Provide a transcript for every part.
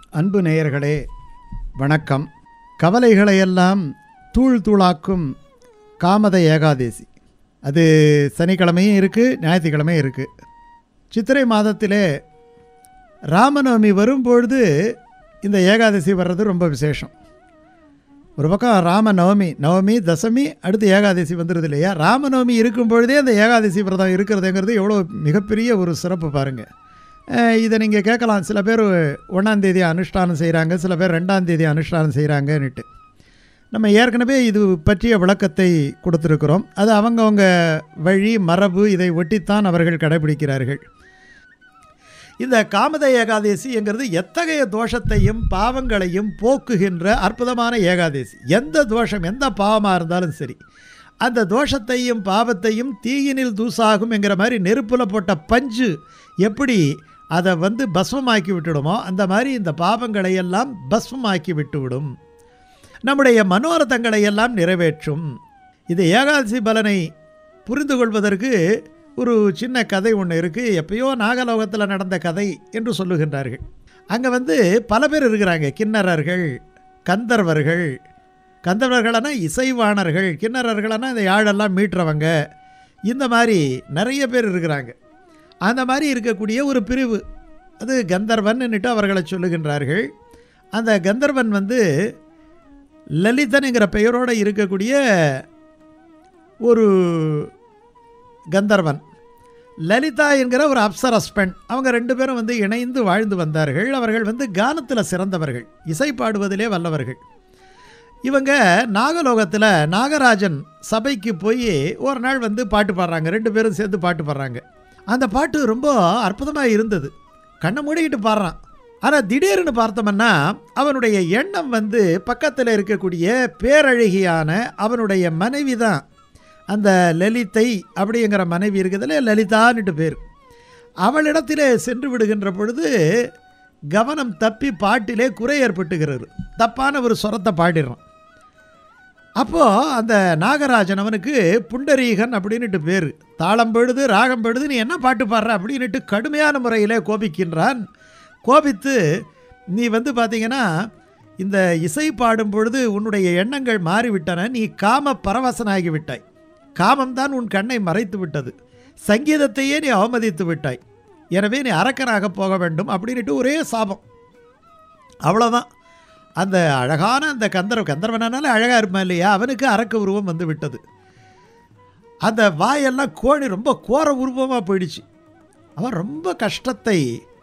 அன்பு நேயர்களே வணக்கம் கவலைகளையெல்லாம் தூள் தூளாக்கும் காமத ஏகாதேசி அது சனிக்கிழமையும் இருக்குது ஞாயிற்றுக்கிழமையும் இருக்குது சித்திரை மாதத்திலே ராமநவமி வரும்பொழுது இந்த ஏகாதசி வர்றது ரொம்ப விசேஷம் ஒரு பக்கம் ராம நவமி நவமி தசமி அடுத்து ஏகாதசி வந்துடுது இல்லையா ராமநவமி இருக்கும் பொழுதே அந்த ஏகாதசி விரதம் இருக்கிறதுங்கிறது எவ்வளோ மிகப்பெரிய ஒரு சிறப்பு பாருங்கள் அஹ் இதை நீங்கள் கேட்கலாம் சில பேர் ஒன்றாந்தேதி அனுஷ்டானம் செய்கிறாங்க சில பேர் ரெண்டாந்தேதி அனுஷ்டானம் செய்கிறாங்கன்னுட்டு நம்ம ஏற்கனவே இது பற்றிய விளக்கத்தை கொடுத்துருக்குறோம் அது அவங்கவங்க வழி மரபு இதை ஒட்டித்தான் அவர்கள் கடைபிடிக்கிறார்கள் இந்த காமத ஏகாதேசிங்கிறது எத்தகைய தோஷத்தையும் பாவங்களையும் போக்குகின்ற அற்புதமான ஏகாதேசி எந்த தோஷம் எந்த பாவமாக இருந்தாலும் சரி அந்த தோஷத்தையும் பாவத்தையும் தீயினில் தூசாகும் என்கிற மாதிரி நெருப்பில் போட்ட பஞ்சு எப்படி அதை வந்து பஸ்மமாக்கி விட்டுடுமோ அந்த மாதிரி இந்த பாவங்களை எல்லாம் பஸ்மமாக்கி விட்டுவிடும் நம்முடைய மனோரதங்களை எல்லாம் நிறைவேற்றும் இது ஏகாதசி பலனை புரிந்து கொள்வதற்கு ஒரு சின்ன கதை ஒன்று இருக்குது எப்பயோ நாகலோகத்தில் நடந்த கதை என்று சொல்லுகின்றார்கள் அங்கே வந்து பல பேர் இருக்கிறாங்க கிண்ணறர்கள் கந்தர்வர்கள் கந்தர்வர்களான இசைவாணர்கள் கிண்ணறர்களான இந்த யாழெல்லாம் மீட்டுறவங்க இந்த மாதிரி நிறைய பேர் இருக்கிறாங்க அந்த மாதிரி இருக்கக்கூடிய ஒரு பிரிவு அது கந்தர்வன்னுட்டு அவர்களை சொல்லுகின்றார்கள் அந்த கந்தர்வன் வந்து லலிதனுங்கிற பெயரோடு இருக்கக்கூடிய ஒரு கந்தர்வன் லலிதா என்கிற ஒரு அப்சரஸ் பெண் அவங்க ரெண்டு பேரும் வந்து இணைந்து வாழ்ந்து வந்தார்கள் அவர்கள் வந்து கானத்தில் சிறந்தவர்கள் இசை பாடுவதிலே வல்லவர்கள் இவங்க நாகலோகத்தில் நாகராஜன் சபைக்கு போய் ஒரு நாள் வந்து பாட்டு பாடுறாங்க ரெண்டு பேரும் சேர்ந்து பாட்டு பாடுறாங்க அந்த பாட்டு ரொம்ப அற்புதமாக இருந்தது கண்ணை மூடிக்கிட்டு பாடுறான் ஆனால் திடீர்னு பார்த்தோம்னா அவனுடைய எண்ணம் வந்து பக்கத்தில் இருக்கக்கூடிய பேரழகியான அவனுடைய மனைவி தான் அந்த லலிதை அப்படிங்கிற மனைவி இருக்குதுல்ல லலிதான்னுட்டு பேர் அவளிடத்திலே சென்று விடுகின்ற பொழுது கவனம் தப்பி பாட்டிலே குறை ஏற்பட்டுகிறது தப்பான ஒரு சொரத்தை பாடிடுறான் அப்போது அந்த நாகராஜன் அவனுக்கு புண்டரீகன் அப்படின்னுட்டு பேர் தாளம் பழுது ராகம் பழுது நீ என்ன பாட்டு பாடுற அப்படின்னுட்டு கடுமையான முறையில் கோபிக்கின்றான் கோபித்து நீ வந்து பார்த்தீங்கன்னா இந்த இசை பாடும் பொழுது உன்னுடைய எண்ணங்கள் மாறிவிட்டன நீ காம பரவசனாகி விட்டாய் காமம்தான் உன் கண்ணை மறைத்து விட்டது சங்கீதத்தையே நீ அவமதித்து விட்டாய் எனவே நீ அரக்கனாக போக வேண்டும் அப்படின்ட்டு ஒரே சாபம் அவ்வளோதான் அந்த அழகான அந்த கந்தர்வ கந்தர்வனால அழகாக இருப்பான் இல்லையா அவனுக்கு அரக்க உருவம் வந்து விட்டது அந்த வாயெல்லாம் கோணி ரொம்ப கோர உருவமாக போயிடுச்சு அவன் ரொம்ப கஷ்டத்தை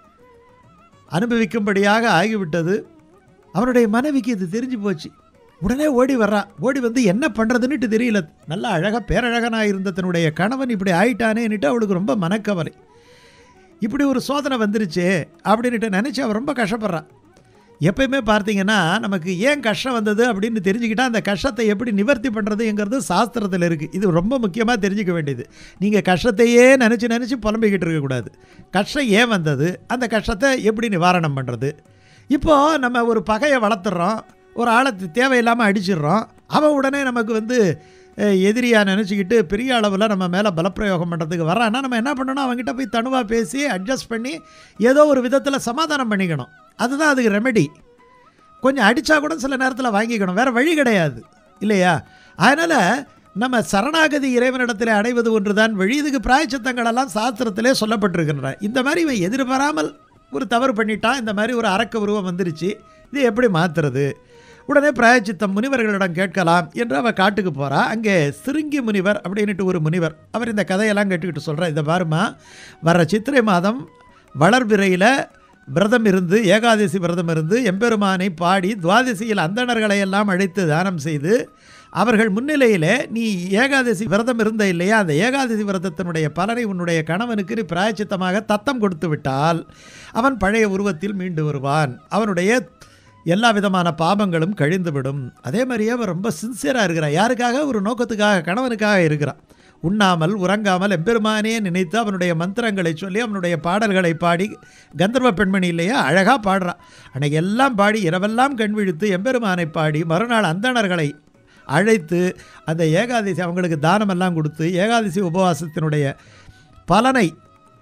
அனுபவிக்கும்படியாக ஆகிவிட்டது அவனுடைய மனைவிக்கு இது தெரிஞ்சு போச்சு உடனே ஓடி வர்றா ஓடி வந்து என்ன பண்ணுறதுன்னுட்டு தெரியல நல்லா அழகாக பேரழகனாக இருந்த தன்னுடைய கணவன் இப்படி ஆயிட்டானேன்னுட்டு அவளுக்கு ரொம்ப மனக்கவலை இப்படி ஒரு சோதனை வந்துருச்சு அப்படின்ட்டு நினச்சி அவள் ரொம்ப கஷ்டப்படுறான் எப்பயுமே பார்த்தீங்கன்னா நமக்கு ஏன் கஷ்டம் வந்தது அப்படின்னு தெரிஞ்சுக்கிட்டால் அந்த கஷ்டத்தை எப்படி நிவர்த்தி பண்ணுறதுங்கிறது சாஸ்திரத்தில் இருக்குது இது ரொம்ப முக்கியமாக தெரிஞ்சுக்க வேண்டியது நீங்கள் கஷ்டத்தையே நினச்சி நினச்சி புலம்பிக்கிட்டு இருக்கக்கூடாது கஷ்டம் ஏன் வந்தது அந்த கஷ்டத்தை எப்படி நிவாரணம் பண்ணுறது இப்போது நம்ம ஒரு பகையை வளர்த்துறோம் ஒரு ஆளை தேவையில்லாமல் அடிச்சிடுறோம் அவன் உடனே நமக்கு வந்து எதிரியாக நினச்சிக்கிட்டு பெரிய அளவில் நம்ம மேலே பலப்பிரயோகம் பண்ணுறதுக்கு வரான்னா நம்ம என்ன பண்ணணும் அவங்ககிட்ட போய் தனுவாக பேசி அட்ஜஸ்ட் பண்ணி ஏதோ ஒரு விதத்தில் சமாதானம் பண்ணிக்கணும் அதுதான் அதுக்கு ரெமெடி கொஞ்சம் அடித்தா கூட சில நேரத்தில் வாங்கிக்கணும் வேறு வழி கிடையாது இல்லையா அதனால் நம்ம சரணாகதி இறைவனிடத்தில் அடைவது ஒன்றுதான் வழி இதுக்கு பிராயச்சத்தங்களெல்லாம் சாஸ்திரத்திலே சொல்லப்பட்டிருக்கின்றன இந்த மாதிரி இவன் எதிர்பாராமல் ஒரு தவறு பண்ணிட்டான் இந்த மாதிரி ஒரு அரக்க உருவம் வந்துருச்சு இது எப்படி மாற்றுறது உடனே பிராயச்சித்தம் முனிவர்களிடம் கேட்கலாம் என்று அவள் காட்டுக்கு போகிறா அங்கே சிறுங்கி முனிவர் அப்படின்ட்டு ஒரு முனிவர் அவர் இந்த கதையெல்லாம் கேட்டுக்கிட்டு சொல்கிறார் இதை பாருமா வர்ற சித்திரை மாதம் வளர்பிறையில் விரதம் இருந்து ஏகாதசி விரதம் இருந்து எம்பெருமானை பாடி துவாதசியில் அந்தணர்களை எல்லாம் அழைத்து தானம் செய்து அவர்கள் முன்னிலையில் நீ ஏகாதசி விரதம் இருந்த இல்லையா அந்த ஏகாதசி விரதத்தினுடைய பலனை உன்னுடைய கணவனுக்கு நீ பிராயச்சித்தமாக தத்தம் கொடுத்து விட்டால் அவன் பழைய உருவத்தில் மீண்டு வருவான் அவனுடைய எல்லா விதமான பாபங்களும் கழிந்துவிடும் அதே மாதிரியே அவன் ரொம்ப சின்சியராக இருக்கிறான் யாருக்காக ஒரு நோக்கத்துக்காக கணவனுக்காக இருக்கிறான் உண்ணாமல் உறங்காமல் எம்பெருமானே நினைத்து அவனுடைய மந்திரங்களை சொல்லி அவனுடைய பாடல்களை பாடி கந்தர்வ பெண்மணி இல்லையா அழகாக பாடுறான் அன்னைக்கு எல்லாம் பாடி இரவெல்லாம் கண் விழித்து எம்பெருமானை பாடி மறுநாள் அந்தணர்களை அழைத்து அந்த ஏகாதசி அவங்களுக்கு தானமெல்லாம் கொடுத்து ஏகாதசி உபவாசத்தினுடைய பலனை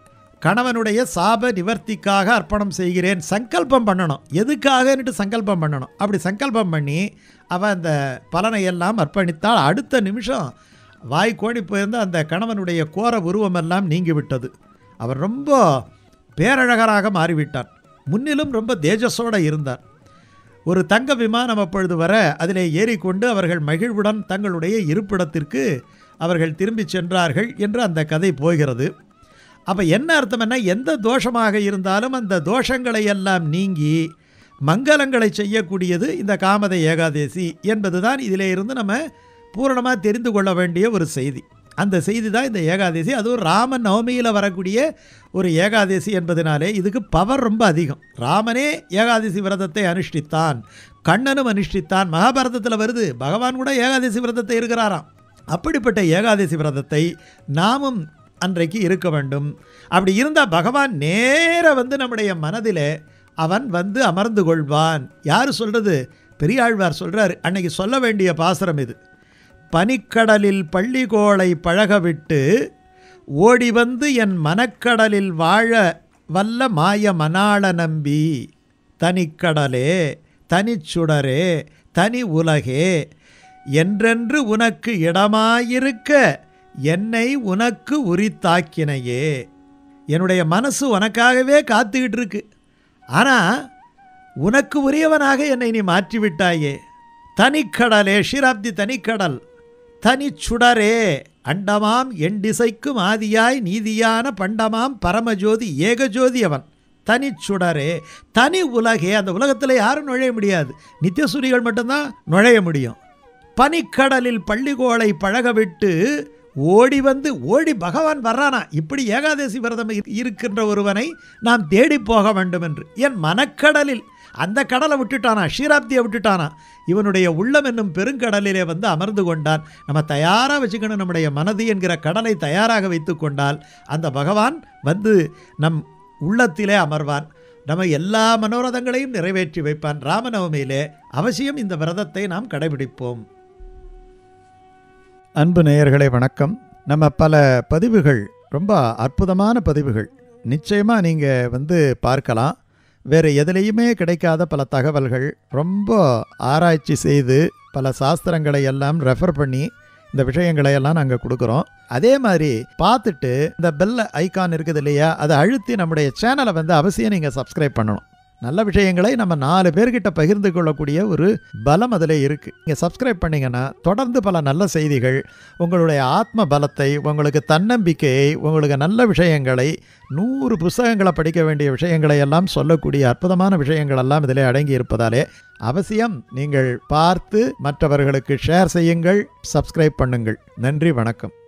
கணவனுடைய சாப நிவர்த்திக்காக அர்ப்பணம் செய்கிறேன் சங்கல்பம் பண்ணணும் எதுக்காகன்னுட்டு சங்கல்பம் பண்ணணும் அப்படி சங்கல்பம் பண்ணி அவன் அந்த பலனை எல்லாம் அர்ப்பணித்தால் அடுத்த நிமிஷம் வாய் கோடி போயிருந்த அந்த கணவனுடைய கோர உருவமெல்லாம் நீங்கிவிட்டது அவர் ரொம்ப பேரழகராக மாறிவிட்டார் முன்னிலும் ரொம்ப தேஜஸோடு இருந்தார் ஒரு தங்க விமானம் அப்பொழுது வர அதிலே ஏறிக்கொண்டு அவர்கள் மகிழ்வுடன் தங்களுடைய இருப்பிடத்திற்கு அவர்கள் திரும்பிச் சென்றார்கள் என்று அந்த கதை போகிறது அப்போ என்ன அர்த்தம் என்ன எந்த தோஷமாக இருந்தாலும் அந்த தோஷங்களை எல்லாம் நீங்கி மங்களங்களை செய்யக்கூடியது இந்த காமத ஏகாதேசி என்பதுதான் இதிலே இருந்து நம்ம பூரணமாக தெரிந்து கொள்ள வேண்டிய ஒரு செய்தி அந்த செய்தி தான் இந்த ஏகாதேசி அதுவும் ராம நவமியில் வரக்கூடிய ஒரு ஏகாதேசி என்பதனாலே இதுக்கு பவர் ரொம்ப அதிகம் ராமனே ஏகாதசி விரதத்தை அனுஷ்டித்தான் கண்ணனும் அனுஷ்டித்தான் மகாபாரதத்தில் வருது பகவான் கூட ஏகாதசி விரதத்தை இருக்கிறாராம் அப்படிப்பட்ட ஏகாதசி விரதத்தை நாமும் அன்றைக்கு இருக்க வேண்டும் அப்படி இருந்தால் பகவான் நேர வந்து நம்முடைய மனதில் அவன் வந்து அமர்ந்து கொள்வான் யார் சொல்கிறது பெரியாழ்வார் சொல்கிறார் அன்னைக்கு சொல்ல வேண்டிய பாசுரம் இது பனிக்கடலில் பள்ளிகோளை பழகவிட்டு ஓடி வந்து என் மனக்கடலில் வாழ வல்ல மாய மணாள நம்பி தனிக்கடலே தனிச்சுடரே தனி உலகே என்றென்று உனக்கு இடமாயிருக்க என்னை உனக்கு உரித்தாக்கினையே என்னுடைய மனசு உனக்காகவே காத்துக்கிட்டு இருக்கு ஆனால் உனக்கு உரியவனாக என்னை நீ மாற்றிவிட்டாயே தனிக்கடலே ஷிராப்தி தனிக்கடல் தனிச்சுடரே அண்டமாம் என் திசைக்கும் ஆதியாய் நீதியான பண்டமாம் பரமஜோதி ஏகஜோதி அவன் தனிச்சுடரே தனி உலகே அந்த உலகத்தில் யாரும் நுழைய முடியாது நித்தியசூரிகள் மட்டும்தான் நுழைய முடியும் பனிக்கடலில் பள்ளிகோளை பழகவிட்டு ஓடி வந்து ஓடி பகவான் வர்றானா இப்படி ஏகாதசி விரதம் இரு- இருக்கின்ற ஒருவனை நாம் தேடி போக வேண்டும் என்று என் மனக்கடலில் அந்த கடலை விட்டுட்டானா ஷீராப்தியை விட்டுட்டானா இவனுடைய உள்ளம் என்னும் பெருங்கடலிலே வந்து அமர்ந்து கொண்டான் நம்ம தயாராக வச்சுக்கணும் நம்முடைய மனது என்கிற கடலை தயாராக வைத்து கொண்டால் அந்த பகவான் வந்து நம் உள்ளத்திலே அமர்வான் நம்ம எல்லா மனோரதங்களையும் நிறைவேற்றி வைப்பான் ராமநவமியிலே அவசியம் இந்த விரதத்தை நாம் கடைபிடிப்போம் அன்பு நேயர்களே வணக்கம் நம்ம பல பதிவுகள் ரொம்ப அற்புதமான பதிவுகள் நிச்சயமாக நீங்கள் வந்து பார்க்கலாம் வேறு எதுலேயுமே கிடைக்காத பல தகவல்கள் ரொம்ப ஆராய்ச்சி செய்து பல சாஸ்திரங்களை எல்லாம் ரெஃபர் பண்ணி இந்த விஷயங்களை எல்லாம் நாங்கள் கொடுக்குறோம் அதே மாதிரி பார்த்துட்டு இந்த பெல் ஐகான் இருக்குது இல்லையா அதை அழுத்தி நம்முடைய சேனலை வந்து அவசியம் நீங்கள் சப்ஸ்கிரைப் பண்ணணும் நல்ல விஷயங்களை நம்ம நாலு பேர்கிட்ட பகிர்ந்து கொள்ளக்கூடிய ஒரு பலம் அதில் இருக்குது நீங்கள் சப்ஸ்கிரைப் பண்ணீங்கன்னா தொடர்ந்து பல நல்ல செய்திகள் உங்களுடைய ஆத்ம பலத்தை உங்களுக்கு தன்னம்பிக்கையை உங்களுக்கு நல்ல விஷயங்களை நூறு புஸ்தகங்களை படிக்க வேண்டிய விஷயங்களை எல்லாம் சொல்லக்கூடிய அற்புதமான விஷயங்கள் எல்லாம் இதில் அடங்கி இருப்பதாலே அவசியம் நீங்கள் பார்த்து மற்றவர்களுக்கு ஷேர் செய்யுங்கள் சப்ஸ்கிரைப் பண்ணுங்கள் நன்றி வணக்கம்